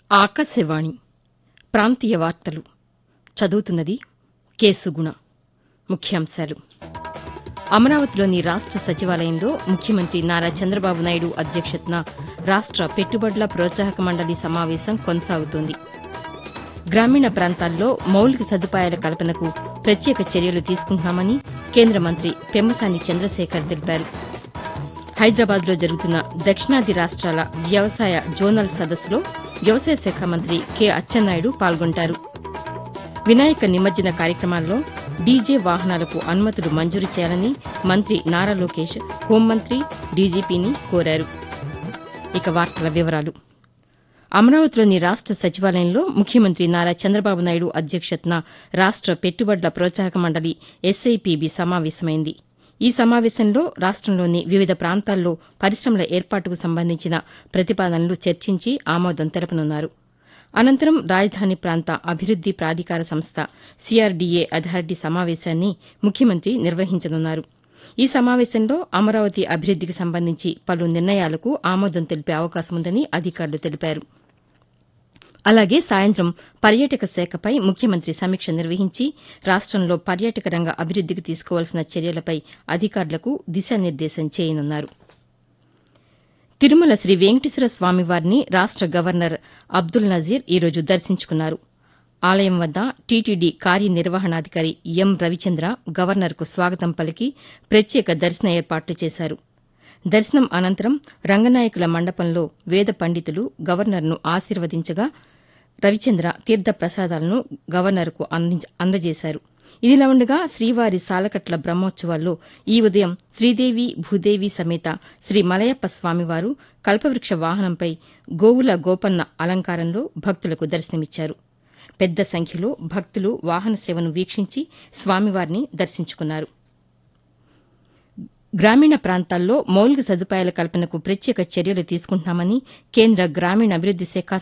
ఆకాశవాణి ప్రాంతీయ వార్తలు చదువుతున్నది కేసుగుణ ముఖ్యాంశాలు అమరావతిలోని రాష్ట సచివాలయంలో ముఖ్యమంత్రి నారా చంద్రబాబు నాయుడు అధ్యక్షతన రాష్ట పెట్టుబడుల ప్రోత్సాహక మండలి సమావేశం కొనసాగుతోంది గ్రామీణ ప్రాంతాల్లో మౌలిక సదుపాయాల కల్పనకు ప్రత్యేక చర్యలు తీసుకుంటున్నామని కేంద్ర మంత్రి పెమ్మసాని చంద్రశేఖర్ తెలిపారు హైదరాబాద్లో జరుగుతున్న దక్షిణాది రాష్ట్రాల వ్యవసాయ జోనల్ సదస్సులో వ్యవసాయ శాఖ మంత్రి కె అచ్చెన్నాయుడు పాల్గొంటారు వినాయక నిమజ్జన కార్యక్రమాల్లో డీజే వాహనాలకు అనుమతులు మంజూరు చేయాలని మంత్రి నారా లోకేష్ హోంమంత్రి డీజీపీని కోరారు ఇక వార్తల వివరాలు అమరావతిలోని రాష్ట సచివాలయంలో ముఖ్యమంత్రి నారా చంద్రబాబు నాయుడు అధ్యక్షతన రాష్ట పెట్టుబడుల ప్రోత్సాహక మండలి ఎస్ఐపిబి సమావేశమైంది ఈ సమావేశంలో రాష్టంలోని వివిధ ప్రాంతాల్లో పరిశ్రమల ఏర్పాటుకు సంబంధించిన ప్రతిపాదనలు చర్చించి ఆమోదం తెలపనున్నారు అనంతరం రాజధాని ప్రాంత అభివృద్ది ప్రాధికార సంస్థ సిఆర్డీఏ అథారిటీ సమావేశాన్ని ముఖ్యమంత్రి నిర్వహించనున్నారు ఈ సమావేశంలో అమరావతి అభివృద్దికి సంబంధించి పలు నిర్ణయాలకు ఆమోదం తెలిపే అవకాశముందని అధికారులు తెలిపారు అలాగే సాయంత్రం పర్యాటక శాఖపై ముఖ్యమంత్రి సమీక్ష నిర్వహించి రాష్టంలో పర్యాటక రంగ అభివృద్దికి తీసుకోవాల్సిన చర్యలపై అధికారులకు దిశానిర్దేశం చేయనున్నారు తిరుమల శ్రీ వెంకటేశ్వర స్వామివారిని రాష్ట గవర్నర్ అబ్దుల్ నజీర్ ఈరోజు దర్శించుకున్నారు ఆలయం వద్ద టీటీడీ కార్యనిర్వహణాధికారి ఎం రవిచంద్ర గవర్నర్కు స్వాగతం పలికి ప్రత్యేక దర్శన ఏర్పాట్లు చేశారు దర్శనం అనంతరం రంగనాయకుల మండపంలో వేద పండితులు గవర్నర్ను ఆశీర్వదించగా రవిచంద్ర తీర్థ ప్రసాదాలను గవర్నర్కు అందజేశారు ఇదిలా ఉండగా శ్రీవారి సాలకట్ల బ్రహ్మోత్సవాల్లో ఈ ఉదయం శ్రీదేవి భూదేవి సమేత శ్రీ మలయప్ప స్వామివారు కల్పవృక్ష వాహనంపై గోవుల గోపన్న అలంకారంలో భక్తులకు దర్శనమిచ్చారు పెద్ద సంఖ్యలో భక్తులు వాహన సేవను వీక్షించి స్వామివారిని దర్శించుకున్నారు గ్రామీణ ప్రాంతాల్లో మౌలిక సదుపాయాల కల్పనకు ప్రత్యేక చర్యలు తీసుకుంటున్నామని కేంద్ర గ్రామీణాభివృద్ది శాఖ